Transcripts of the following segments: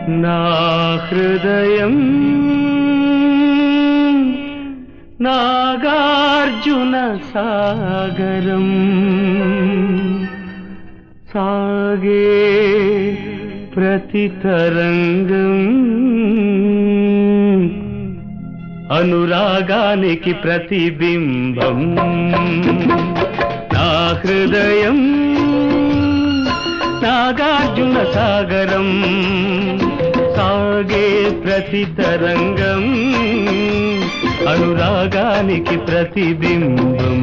నా హృదయం నాగార్జున సాగరం సాగే ప్రతి తరంగం అనురాగానికి ప్రతిబింబం నా హృదయం నాగార్జున సాగరం సాగే ప్రతి తరంగం అనురాగానికి ప్రతిబింబం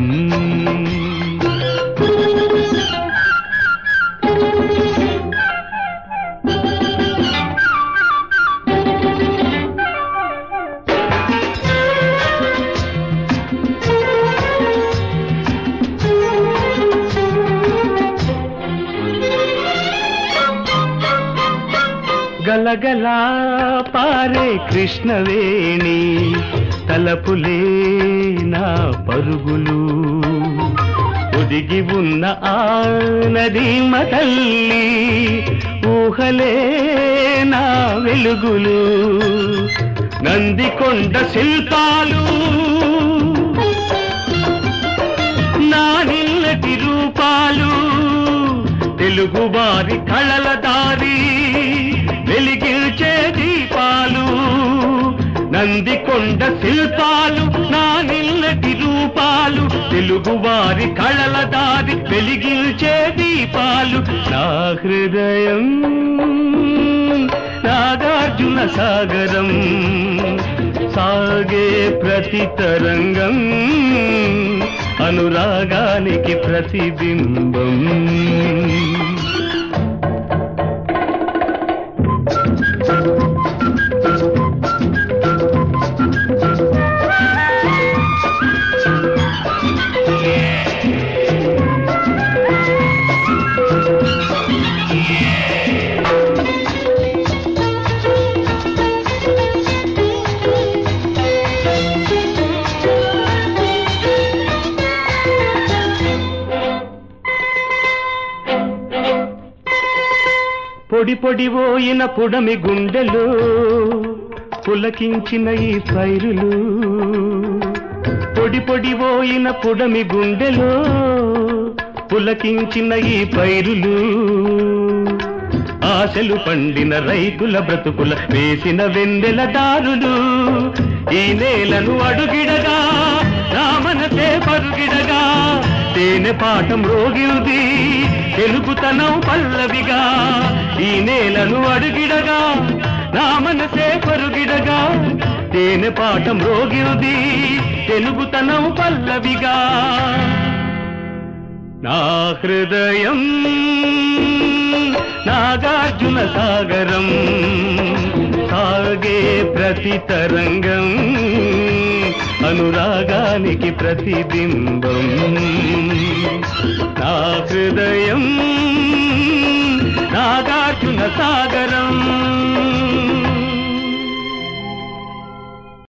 గలగలా పారే కృష్ణవేణి తలపులే నా పరుగులు ఒదిగి ఉన్న ఆ నదీమ తల్లి ఊహలే నా వెలుగులు నందికొండ శిల్పాలు నా నిల్లటి రూపాలు తెలుగు వారి కళల దారి వెలిగించే దీపాలు నందికొండ శిల్పాలు నా నిల్లటి రూపాలు తెలుగు వారి కళల దారి వెలిగించే దీపాలు నా హృదయం నాగార్జున సాగరం సాగే ప్రతి తరంగం అనురాగానికి ప్రతిబింబం పొడి పొడి పోయిన పుడమి గుండెలు పులకించిన ఈ పైరులు పొడి పొడి పోయిన పుడమి గుండెలు పులకించిన ఈ పైరులు ఆశలు పండిన రైతుల బ్రతుకుల వేసిన వెన్నెల దారులు ఈ నేలను అడుగిడగా నా మనసే పరుగిడగా తేనె పాఠం రోగిల్ది తెలుగుతనం పల్లవిగా ఈ నేలను అడుగిడగా నా మనసే పరుగిడగా తేనె పాఠం రోగిల్ది తెలుగుతనం పల్లవిగా నా హృదయం నాగార్జున సాగరం సాగే ప్రతి తరంగం అనురాగానికి ప్రతిబింబం నా హృదయం నాగార్జున సాగరం